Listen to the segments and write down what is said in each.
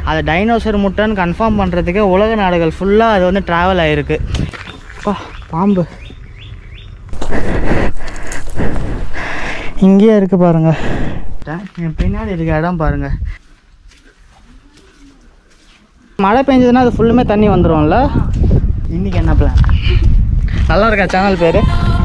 அது dinosaur முட்டைன்னு confirm பண்ணுறதுக்கே உலக நாடுகள் ஃபுல்லாக அது வந்து ட்ராவல் ஆகிருக்கு அப்பா பாம்பு இங்கேயே இருக்குது பாருங்க என் பின்னாடி இருக்க இடம் பாருங்க மழை பெஞ்சதுன்னா அது ஃபுல்லுமே தண்ணி வந்துடும்ல இன்னைக்கு என்ன பிளான் நல்லா இருக்கா சேனல் பேர்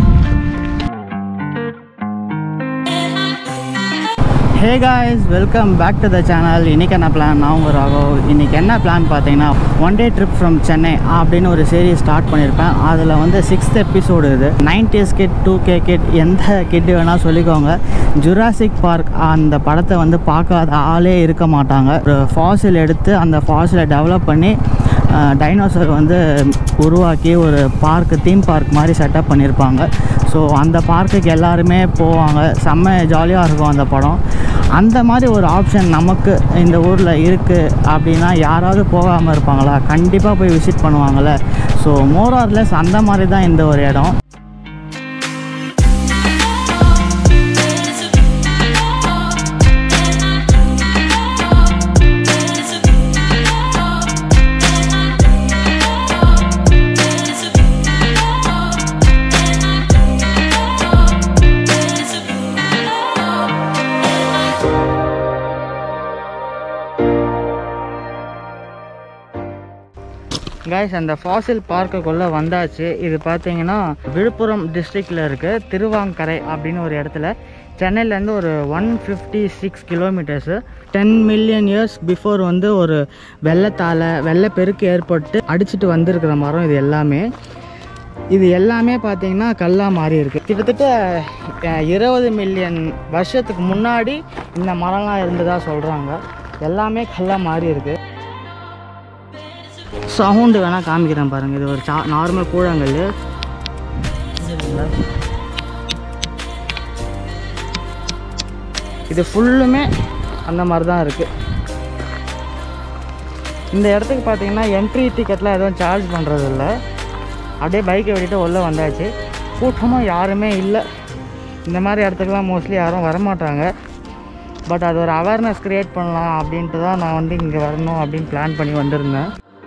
hey guys welcome back to the channel இன்றைக்கி என்ன பிளான் நான் உங்கள் ராகவ் இன்றைக்கி என்ன பிளான் பார்த்தீங்கன்னா one day trip from Chennai அப்படின்னு ஒரு சீரீஸ் ஸ்டார்ட் பண்ணியிருப்பேன் அதில் வந்து சிக்ஸ்த் எபிசோடு இது nineties kid two K kid எந்த கிட் வேணால் சொல்லிக்கோங்க ஜுராசிக் பார்க் அந்த படத்தை வந்து பார்க்காத ஆளே இருக்க மாட்டாங்க ஒரு ஃபாசில் எடுத்து அந்த ஃபாசிலை டெவலப் பண்ணி டைனோசர் வந்து உருவாக்கி ஒரு பார்க்கு தீம் பார்க் மாதிரி செட்டப் பண்ணியிருப்பாங்க ஸோ அந்த பார்க்குக்கு எல்லாருமே போவாங்க செம்ம ஜாலியாக இருக்கும் அந்த படம் அந்த மாதிரி ஒரு ஆப்ஷன் நமக்கு இந்த ஊரில் இருக்குது அப்படின்னா யாராவது போகாமல் இருப்பாங்களா கண்டிப்பாக போய் விசிட் பண்ணுவாங்கள்ல ஸோ மோரார்லெஸ் அந்த மாதிரி தான் இந்த ஒரு இடம் கைஸ் அந்த ஃபாசில் பார்க்குக்குள்ளே வந்தாச்சு இது பார்த்தீங்கன்னா விழுப்புரம் டிஸ்ட்ரிக்டில் இருக்குது திருவாங்கரை அப்படின்னு ஒரு இடத்துல சென்னையிலேருந்து ஒரு one fifty six kilometres ten million years before வந்து ஒரு வெள்ளத்தால் வெள்ளப்பெருக்கு ஏற்பட்டு அடிச்சிட்டு வந்திருக்கிற மரம் இது எல்லாமே இது எல்லாமே பார்த்தீங்கன்னா கல்லாக மாறி இருக்குது கிட்டத்தட்ட அஹ், இருபது மில்லியன் வருஷத்துக்கு முன்னாடி இந்த மரம்லாம் இருந்ததா சொல்கிறாங்க எல்லாமே கல்லாக மாறி இருக்குது சவுண்டு வேணால் காமிக்கிறேன் பாருங்கள் இது ஒரு சா நார்மல் கூழாங்கல் இது ஃபுல்லுமே அந்த மாதிரி தான் இருக்குது இந்த இடத்துக்கு பார்த்தீங்கன்னா என்ட்ரி டிக்கெட்லாம் எதுவும் சார்ஜ் பண்ணுறது இல்லை அப்படியே பைக்கை விட்டுட்டு உள்ளே வந்தாச்சு கூட்டமும் யாருமே இல்லை இந்த மாதிரி இடத்துக்குலாம் மோஸ்ட்லி யாரும் வரமாட்டாங்க பட் அது ஒரு அவேர்னஸ் க்ரியேட் பண்ணலாம் அப்படின்ட்டு தான் நான் வந்து இங்கே வரணும் அப்படின்னு பிளான் பண்ணி வந்திருந்தேன்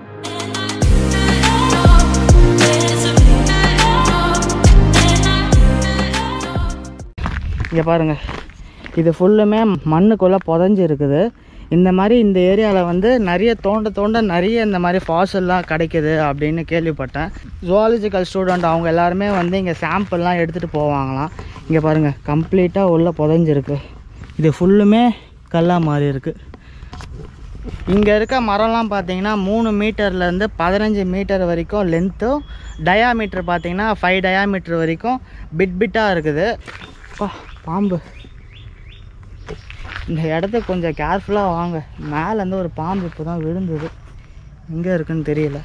இங்கே பாருங்கள் இது ஃபுல்லுமே மண்ணுக்குள்ளே புதஞ்சு இருக்குது இந்த மாதிரி இந்த ஏரியாவில் வந்து நிறைய தோண்ட தோண்ட நிறைய இந்த மாதிரி ஃபாசல்லாம் கிடைக்குது அப்படின்னு கேள்விப்பட்டேன் ஜுவாலஜிக்கல் ஸ்டூடெண்ட் அவங்க எல்லாருமே வந்து இங்கே சாம்பிள்லாம் எடுத்துகிட்டு போவாங்களாம் இங்கே பாருங்கள் கம்ப்ளீட்டாக உள்ளே புதஞ்சிருக்கு இது ஃபுல்லுமே கல்லாக மாறி இருக்குது இங்கே இருக்க மரம்லாம் பார்த்தீங்கன்னா மூணு மீட்டர்லேருந்து பதினஞ்சு மீட்டர் வரைக்கும் லென்த்தும் டயாமீட்டர் பார்த்தீங்கன்னா ஃபைவ் டயாமீட்டர் வரைக்கும் பிட் பிட்டாக இருக்குது அப்பா, பாம்பு இந்த இடத்துக்கு கொஞ்சம் கேர்ஃபுல்லாக வாங்க மேலேருந்து ஒரு பாம்பு இப்போ தான் விழுந்தது எங்கே இருக்குன்னு தெரியல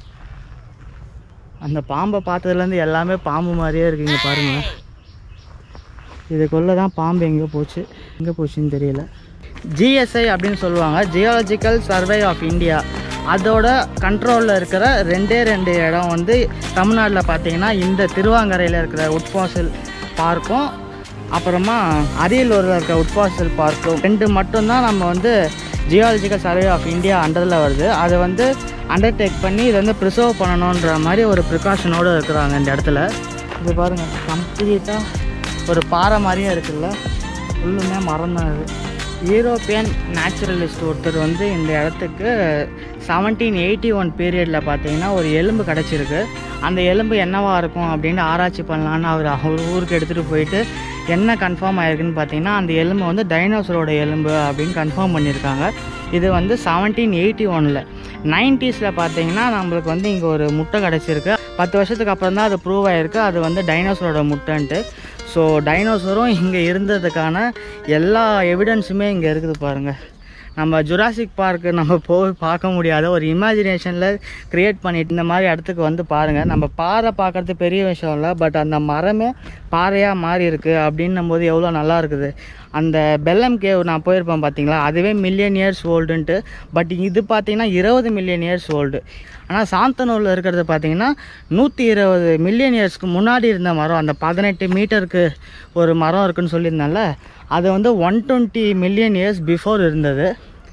அந்த பாம்பை பார்த்ததுலேருந்து எல்லாமே பாம்பு மாதிரியே இருக்குங்க பாருங்க இதுக்குள்ளே தான் பாம்பு எங்கே போச்சு எங்கே போச்சுன்னு தெரியல ஜிஎஸ்ஐ அப்படின்னு சொல்லுவாங்க ஜியாலஜிக்கல் சர்வே ஆஃப் இந்தியா அதோட கண்ட்ரோலில் இருக்கிற ரெண்டே ரெண்டு இடம் வந்து தமிழ்நாட்டில் பார்த்தீங்கன்னா இந்த திருவாங்கரையில் இருக்கிற உட்பாசல் பார்க்கும் அப்புறமா அரியலூரில் இருக்கிற உட்பாசல் பார்க்கும் ரெண்டு மட்டும்தான் நம்ம வந்து ஜியாலஜிக்கல் சர்வே ஆஃப் இந்தியா அண்டரில் வருது அதை வந்து அண்டர்டேக் பண்ணி இதை வந்து ப்ரிசர்வ் பண்ணணுன்ற மாதிரி ஒரு ப்ரிகாஷனோடு இருக்கிறாங்க இந்த இடத்துல இது பாருங்கள் கம்ப்ளீட்டாக ஒரு பாறை மாதிரியே இருக்குல்ல ஃபுல்லுமே மரம் தான் இது யூரோப்பியன் நேச்சுரலிஸ்ட் ஒருத்தர் வந்து இந்த இடத்துக்கு செவன்டீன் எயிட்டி ஒன் பீரியடில் பார்த்தீங்கன்னா ஒரு எலும்பு கிடச்சிருக்கு அந்த எலும்பு என்னவா இருக்கும் அப்படின்னு ஆராய்ச்சி பண்ணலான்னு அவர் அவர் ஊருக்கு எடுத்துகிட்டு போயிட்டு என்ன கன்ஃபார்ம் ஆயிருக்குன்னு பார்த்தீங்கன்னா அந்த எலும்பு வந்து டைனோசரோட எலும்பு அப்படின்னு கன்ஃபார்ம் பண்ணியிருக்காங்க இது வந்து செவன்டீன் எயிட்டி ஒனில் நைன்ட்டீஸில் பார்த்தீங்கன்னா நம்மளுக்கு வந்து இங்கே ஒரு முட்டை கிடச்சிருக்கு பத்து வருஷத்துக்கு அப்புறம் தான் அது ப்ரூவ் ஆயிருக்கு அது வந்து டைனோசரோட முட்டைன்ட்டு ஸோ டைனோசரும் இங்கே இருந்ததுக்கான எல்லா எவிடன்ஸுமே இங்கே இருக்குது பாருங்கள் நம்ம ஜுராசிக் பார்க்கு நம்ம போய் பார்க்க முடியாத ஒரு இமேஜினேஷனில் க்ரியேட் பண்ணிட்டு இந்த மாதிரி இடத்துக்கு வந்து பாருங்கள் நம்ம பாறை பார்க்குறது பெரிய விஷயம் இல்லை பட் அந்த மரமே பாறையாக மாறி இருக்குது அப்படின்னும் போது எவ்வளோ நல்லா இருக்குது அந்த பெல்லம் கேவ் நான் போயிருப்பேன் பார்த்தீங்களா அதுவே மில்லியன் இயர்ஸ் ஓல்டுன்ட்டு பட் இது பார்த்தீங்கன்னா இருபது மில்லியன் இயர்ஸ் ஓல்டு ஆனால் சாந்தனூரில் இருக்கிறது பார்த்தீங்கன்னா நூற்றி இருபது மில்லியன் இயர்ஸ்க்கு முன்னாடி இருந்த மரம் அந்த பதினெட்டு மீட்டருக்கு ஒரு மரம் இருக்குன்னு சொல்லியிருந்தேன்ல அது வந்து one twenty million years before இருந்தது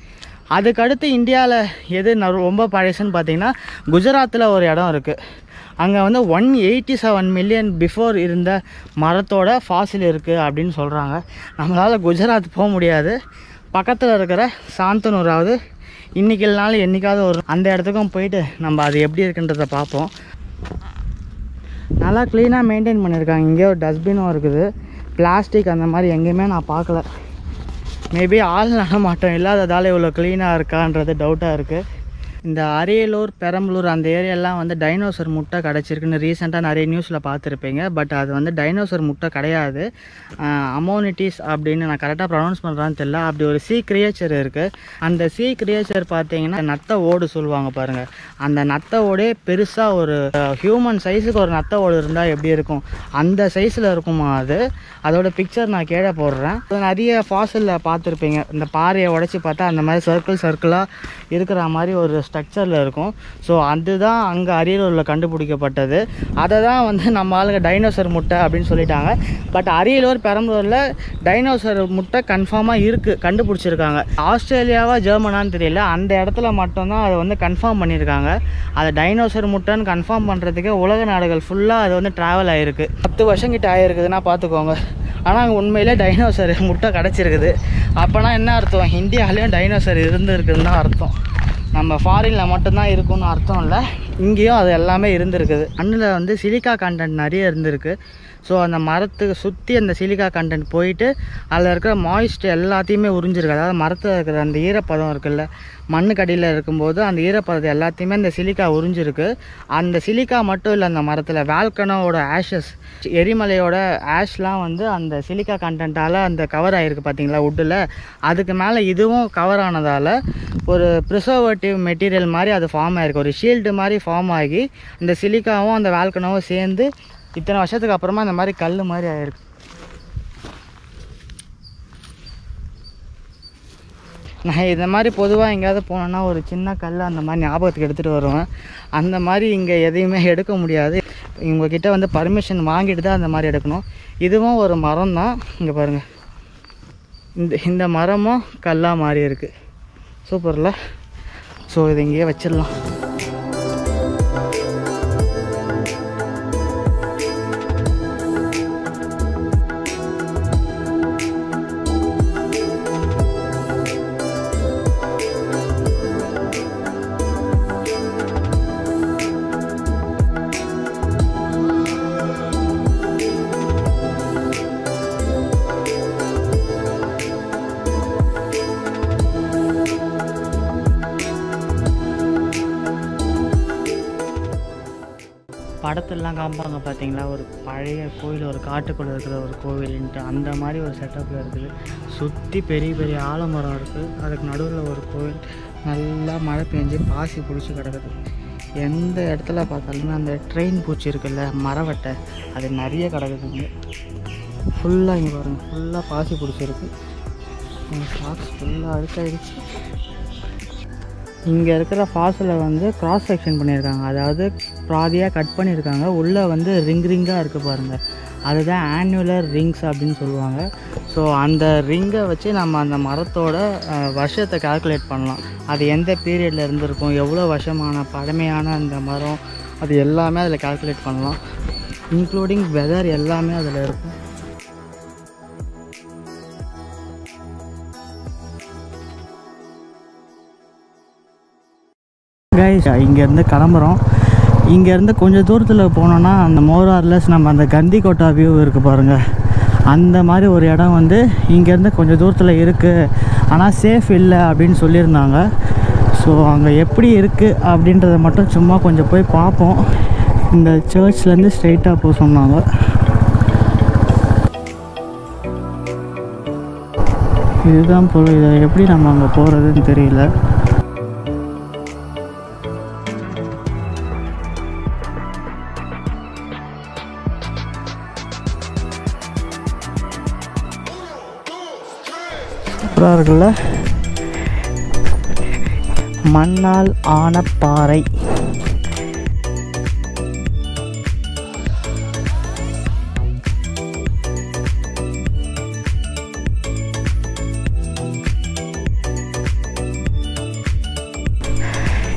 அதுக்கடுத்து இந்தியாவில் எது ந- ரொம்ப பழசுன்னு பார்த்தீங்கன்னா குஜராத்தில் ஒரு இடம் இருக்குது அங்கே வந்து one eighty seven million before இருந்த மரத்தோட ஃபாசில் இருக்குது அப்படின்னு சொல்கிறாங்க நம்மளால் குஜராத் போக முடியாது பக்கத்தில் இருக்கிற சாந்தனூராவது இன்றைக்கி இல்லைனாலும் என்றைக்காவது ஒரு அந்த இடத்துக்கும் போயிட்டு நம்ம அது எப்படி இருக்குன்றதை பார்ப்போம் நல்லா க்ளீனாக மெயின்டைன் பண்ணியிருக்காங்க இங்கே ஒரு டஸ்ட்பினும் இருக்குது பிளாஸ்டிக் அந்த மாதிரி எங்கேயுமே நான் பார்க்கல மேபி ஆள் நடமாட்டம் இல்லாததால் இவ்வளோ க்ளீனாக இருக்கான்றது டவுட்டாக இருக்குது இந்த அரியலூர் பெரம்பலூர் அந்த ஏரியாலாம் வந்து டைனோசர் முட்டை கிடச்சிருக்குன்னு ரீசெண்டாக நிறைய நியூஸில் பார்த்துருப்பீங்க பட் அது வந்து டைனோசர் முட்டை கிடையாது அமோனிட்டிஸ் அப்படின்னு நான் கரெக்டாக ப்ரொனவுன்ஸ் பண்ணுறான்னு தெரியல அப்படி ஒரு சீ கிரியேச்சர் இருக்குது அந்த சீ கிரியேச்சர் பார்த்தீங்கன்னா நத்த ஓடு சொல்லுவாங்க பாருங்கள் அந்த நத்த ஓடே பெருசாக ஒரு ஹியூமன் சைஸுக்கு ஒரு நத்த ஓடு இருந்தால் எப்படி இருக்கும் அந்த சைஸில் இருக்குமா அது அதோட பிக்சர் நான் கீழே போடுறேன் அது நிறைய ஃபாசலில் பார்த்துருப்பீங்க இந்த பாறையை உடச்சி பார்த்தா அந்த மாதிரி சர்க்கிள் சர்க்கிளாக இருக்கிற மாதிரி ஒரு ஸ்ட்ரக்சரில் இருக்கும் ஸோ அதுதான் அங்கே அரியலூரில் கண்டுபிடிக்கப்பட்டது அதை தான் வந்து நம்ம ஆளுங்க டைனோசர் முட்டை அப்படின்னு சொல்லிட்டாங்க பட் அரியலூர் பெரம்பலூரில் டைனோசர் முட்டை கன்ஃபார்மாக இருக்குது கண்டுபிடிச்சிருக்காங்க ஆஸ்திரேலியாவா ஜெர்மனான்னு தெரியல அந்த இடத்துல மட்டும்தான் அதை வந்து கன்ஃபார்ம் பண்ணியிருக்காங்க அதை டைனோசர் முட்டைன்னு கன்ஃபார்ம் பண்ணுறதுக்கு உலக நாடுகள் ஃபுல்லாக அது வந்து ட்ராவல் ஆகிருக்கு பத்து வருஷம் கிட்ட ஆகிருக்குதுன்னா பார்த்துக்கோங்க ஆனால் உண்மையிலே டைனோசர் முட்டை கிடச்சிருக்குது அப்போனா என்ன அர்த்தம் இந்தியாவிலையும் டைனோசர் இருந்திருக்குன்னு தான் அர்த்தம் நம்ம ஃபாரினில் மட்டும்தான் இருக்கும்னு அர்த்தம் இல்லை இங்கேயும் அது எல்லாமே இருந்திருக்குது மண்ணில் வந்து சிலிக்கா கண்டென்ட் நிறைய இருந்திருக்கு ஸோ அந்த மரத்துக்கு சுற்றி அந்த சிலிக்கா கண்டென்ட் போயிட்டு அதில் இருக்கிற மாய்ஸ்ட் எல்லாத்தையுமே உறிஞ்சிருக்கு அதாவது மரத்தில் இருக்கிற அந்த ஈரப்பதம் இருக்குல்ல மண்ணுக்கடியில் இருக்கும்போது அந்த ஈரப்பதத்தை எல்லாத்தையுமே அந்த சிலிக்கா உறிஞ்சிருக்கு அந்த சிலிக்கா மட்டும் இல்லை அந்த மரத்தில் வேல்கனோட ஆஷஸ் எரிமலையோட ஆஷ்லாம் வந்து அந்த சிலிக்கா கண்டென்ட்டால் அந்த கவர் ஆகிருக்கு பார்த்தீங்களா வுட்டில் அதுக்கு மேலே இதுவும் கவர் ஆனதால் ஒரு ப்ரிசர்வேட்டிவ் மெட்டீரியல் மாதிரி அது ஃபார்ம் ஆகிருக்கு ஒரு ஷீல்டு மாதிரி ஃபார்ம் ஆகி இந்த சிலிக்காவும் அந்த வேல்கனோவும் சேர்ந்து இத்தனை வருஷத்துக்கு அப்புறமா இந்த மாதிரி கல் மாதிரி ஆயிருக்கு நான் இந்த மாதிரி பொதுவாக எங்கேயாவது போனேன்னா ஒரு சின்ன கல் அந்த மாதிரி ஞாபகத்துக்கு எடுத்துகிட்டு வருவேன் அந்த மாதிரி இங்கே எதையுமே எடுக்க முடியாது இவங்கக்கிட்ட வந்து பர்மிஷன் வாங்கிட்டு தான் அந்த மாதிரி எடுக்கணும் இதுவும் ஒரு மரம் தான் இங்கே பாருங்கள் இந்த இந்த மரமும் கல்லாக மாறி இருக்குது சூப்பரில் ஸோ இது இங்கேயே வச்சிடலாம் படத்துலலாம் காமிப்பாங்க பார்த்தீங்களா ஒரு பழைய கோயில் ஒரு காட்டுக்குள்ளே இருக்கிற ஒரு கோவில்ன்ட்டு அந்த மாதிரி ஒரு செட்டப்பில் இருக்குது சுற்றி பெரிய பெரிய ஆலமரம் இருக்குது அதுக்கு நடுவில் ஒரு கோவில் நல்லா மழை பெஞ்சு பாசி பிடிச்சி கிடக்குது எந்த இடத்துல பார்த்தாலுமே அந்த ட்ரெயின் பூச்சி இருக்குல்ல மரவட்டை அது நிறைய கிடக்குதுங்க ஃபுல்லாக இங்கே பாருங்கள் ஃபுல்லாக பாசி பிடிச்சிருக்கு சாக்ஸ் ஃபுல்லாக அழுக்காயிடுச்சு இங்கே இருக்கிற ஃபாசிலை வந்து கிராஸ் செக்ஷன் பண்ணியிருக்காங்க அதாவது பாதியாக கட் பண்ணியிருக்காங்க உள்ளே வந்து ரிங் ரிங்காக இருக்குது பாருங்கள் அதுதான் ஆனுவலர் ரிங்ஸ் அப்படின்னு சொல்லுவாங்க ஸோ அந்த ரிங்கை வச்சு நம்ம அந்த மரத்தோட அஹ், வருஷத்தை கால்குலேட் பண்ணலாம் அது எந்த பீரியடில் இருந்திருக்கும் எவ்வளோ வருஷமான பழமையான அந்த மரம் அது எல்லாமே அதில் கால்குலேட் பண்ணலாம் இன்க்ளூடிங் வெதர் எல்லாமே அதில் இருக்கும் கைஸ் இங்கேருந்து கிளம்புறோம் இங்கேருந்து கொஞ்சம் தூரத்தில் போனோன்னா அந்த மோரார்லஸ் நம்ம அந்த கந்திக்கோட்டா வியூ இருக்குது பாருங்கள் அந்த மாதிரி ஒரு இடம் வந்து இங்கேருந்து கொஞ்சம் தூரத்தில் இருக்குது ஆனால் சேஃப் இல்லை அப்படின்னு சொல்லியிருந்தாங்க ஸோ அங்கே எப்படி இருக்குது அப்படின்றத மட்டும் சும்மா கொஞ்சம் போய் பார்ப்போம் இந்த சர்ச்லேருந்து ஸ்ட்ரைட்டாக போக சொன்னாங்க இதுதான் போல இதை எப்படி நம்ம அங்கே போகிறதுன்னு தெரியல சூப்பராக இருக்குல்ல மண்ணால் ஆன பாறை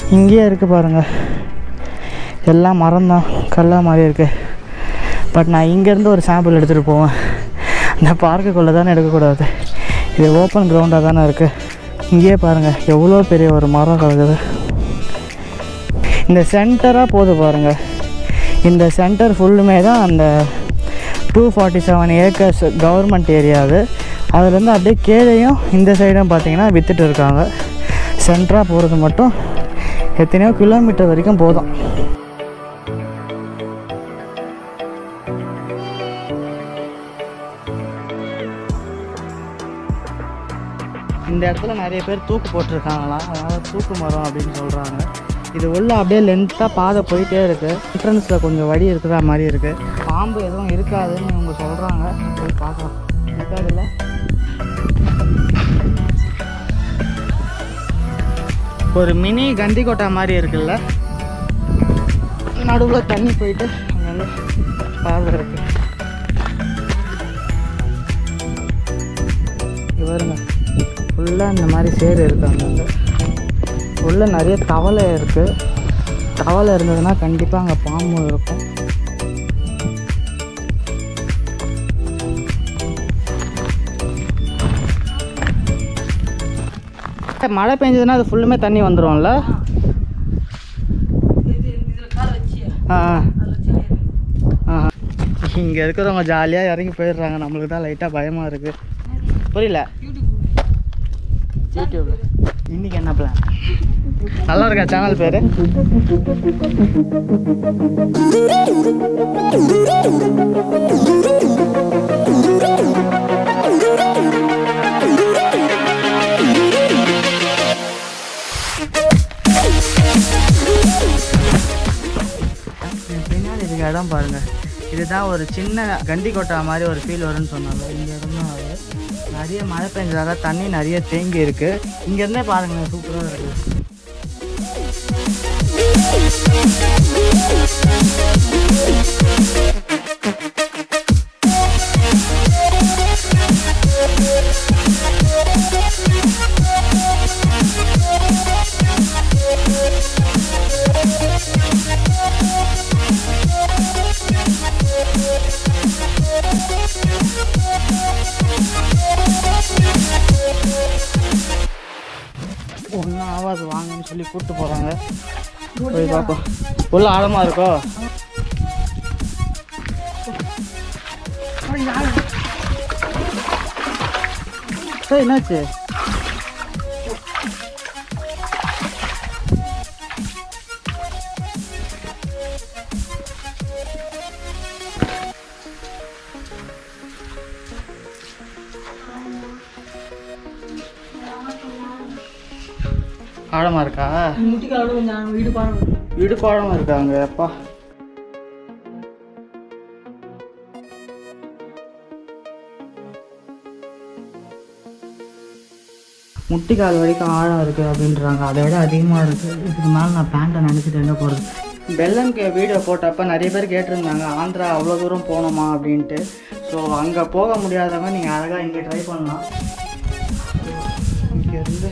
இங்கேயே இருக்குது பாருங்கள் எல்லாம் மரம் தான் கல்லா மாதிரி இருக்குது பட் நான் இங்கேருந்து ஒரு சாம்பிள் எடுத்துகிட்டு போவேன் இந்த பார்க்குக்குள்ளே தானே எடுக்கக்கூடாது இது ஓப்பன் கிரவுண்டாக தானே இருக்குது இங்கேயே பாருங்கள் எவ்வளோ பெரிய ஒரு மரம் கிடக்குது இந்த சென்டராக போகுது பாருங்கள் இந்த சென்டர் ஃபுல்லுமே தான் அந்த two forty seven acres government area அது அதுலேருந்து அப்படியே கீழேயும் இந்த சைடும் பார்த்தீங்கன்னா விற்றுட்டு இருக்காங்க சென்டராக போகிறது மட்டும் எத்தனையோ கிலோமீட்டர் வரைக்கும் போதும் இந்த இடத்துல நிறைய பேர் தூக்கு போட்டிருக்காங்களாம் அதனால் தூக்கு மரம் அப்படின்னு சொல்கிறாங்க இது உள்ள அப்படியே லென்த்தாக பாதை போயிட்டே இருக்குது என்ட்ரன்ஸில் கொஞ்சம் வழி இருக்கிற மாதிரி இருக்குது பாம்பு எதுவும் இருக்காதுன்னு இவங்க சொல்கிறாங்க போய் பார்க்கலாம் இருக்காதுல்ல ஒரு மினி கந்திக்கோட்டை மாதிரி இருக்குல்ல நடுவில் தண்ணி போயிட்டு அங்கே பாதை இருக்கு இங்க பாருங்க ஃபுல்லாக இந்த மாதிரி சேரு இருக்காங்க அங்கே உள்ள நிறைய தவளை இருக்குது தவளை இருந்ததுன்னா கண்டிப்பாக அங்கே பாம்பு இருக்கும் மழை பெஞ்சதுன்னா அது ஃபுல்லுமே தண்ணி வந்துடும்ல ஆ ஆ இங்கே இருக்கிறவங்க ஜாலியாக இறங்கி போயிடுறாங்க நம்மளுக்கு தான் லைட்டாக பயமாக இருக்குது புரியல யூடியூப்ல இன்னைக்கு என்ன பிளான் நல்லா இருக்கா சேனல் பேர் பின்னாடி இருக்க இடம் பாருங்க இதுதான் ஒரு சின்ன கண்டி கொட்டா மாதிரி ஒரு ஃபீல் வரும்னு சொன்னாங்க இங்க இருந்தும் அது நிறைய மழை பெஞ்சதால தண்ணி நிறைய தேங்கி இருக்கு இங்க இருந்தே பாருங்க சூப்பரா இருக்கு ஒன்றும் ஆகாது வாங்கன்னு சொல்லி கூப்பிட்டு போகிறாங்க போய் பார்ப்போம் உள்ள ஆழமாக இருக்கோ சரி என்னாச்சு ஆழமா இருக்கா முட்டிக்காலோட கொஞ்சம் வீடு பாருங்க இடுப்பாழம் இருக்காங்க அப்பா முட்டிக்கால் வரைக்கும் ஆழம் இருக்குது அப்படின்றாங்க அதை விட அதிகமாக இருக்குது இதுக்கு மேலே நான் பேண்ட்டை நினச்சிட்டு எங்கே போகிறது பெல்லன் கே வீடியோ போட்டப்போ நிறைய பேர் கேட்டிருந்தாங்க ஆந்திரா அவ்வளோ தூரம் போகணுமா அப்படின்ட்டு ஸோ அங்கே போக முடியாதவங்க நீங்கள் அழகாக இங்கே ட்ரை பண்ணலாம் இங்கேருந்து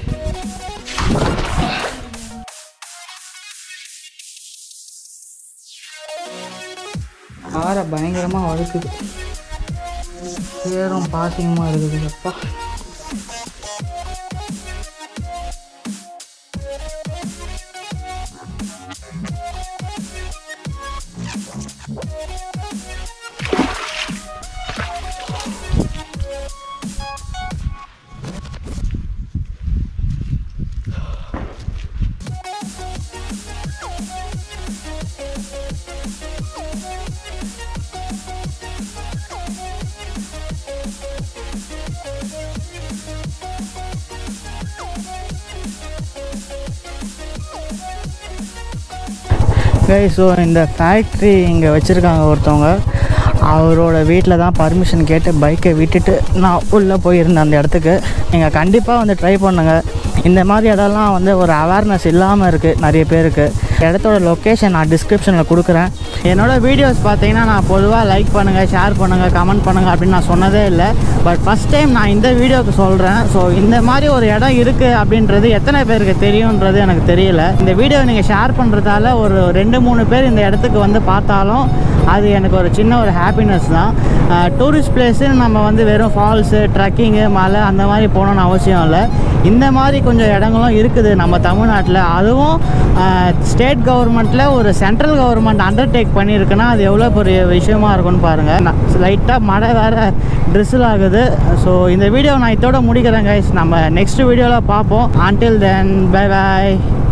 காரை பயங்கரமாக வழுக்குது சேரும் பாசிங்கமாக இருக்குது அப்பா கை ஸோ இந்த ஃபேக்ட்ரி இங்கே வச்சுருக்காங்க ஒருத்தவங்க அவரோட வீட்டில் தான் பர்மிஷன் கேட்டு பைக்கை விட்டுட்டு நான் உள்ளே போயிருந்தேன் அந்த இடத்துக்கு நீங்கள் கண்டிப்பாக வந்து ட்ரை பண்ணுங்கள் இந்த மாதிரி இடம்லாம் வந்து ஒரு அவேர்னஸ் இல்லாமல் இருக்குது நிறைய பேருக்கு இடத்தோட லொக்கேஷன் நான் டிஸ்கிரிப்ஷனில் கொடுக்குறேன் என்னோடய வீடியோஸ் பார்த்தீங்கன்னா நான் பொதுவாக லைக் பண்ணுங்கள் ஷேர் பண்ணுங்கள் கமெண்ட் பண்ணுங்கள் அப்படின்னு நான் சொன்னதே இல்லை பட் ஃபஸ்ட் டைம் நான் இந்த வீடியோவுக்கு சொல்கிறேன் ஸோ இந்த மாதிரி ஒரு இடம் இருக்குது அப்படின்றது எத்தனை பேருக்கு தெரியுன்றது எனக்கு தெரியல இந்த வீடியோ நீங்கள் ஷேர் பண்ணுறதால ஒரு ரெண்டு மூணு பேர் இந்த இடத்துக்கு வந்து பார்த்தாலும் அது எனக்கு ஒரு சின்ன ஒரு ஹாப்பினஸ் தான் டூரிஸ்ட் பிளேஸுன்னு நம்ம வந்து வெறும் ஃபால்ஸு ட்ரக்கிங்கு மலை அந்த மாதிரி போகணுன்னு அவசியம் இல்லை இந்த மாதிரி கொஞ்சம் இடங்களும் இருக்குது நம்ம தமிழ்நாட்டில் அதுவும் ஸ்டேட் கவர்மெண்ட்டில் ஒரு சென்ட்ரல் கவர்மெண்ட் அண்டர்டேக் பண்ணியிருக்குன்னா அது எவ்வளோ பெரிய விஷயமா இருக்கும்னு பாருங்கள் லைட்டாக மழை வேறு ட்ரெஸ்ஸில் ஆகுது ஸோ இந்த வீடியோ நான் இதோட முடிக்கிறேன் கைஸ் நம்ம நெக்ஸ்ட் வீடியோவில் பார்ப்போம் until தென் பை பாய்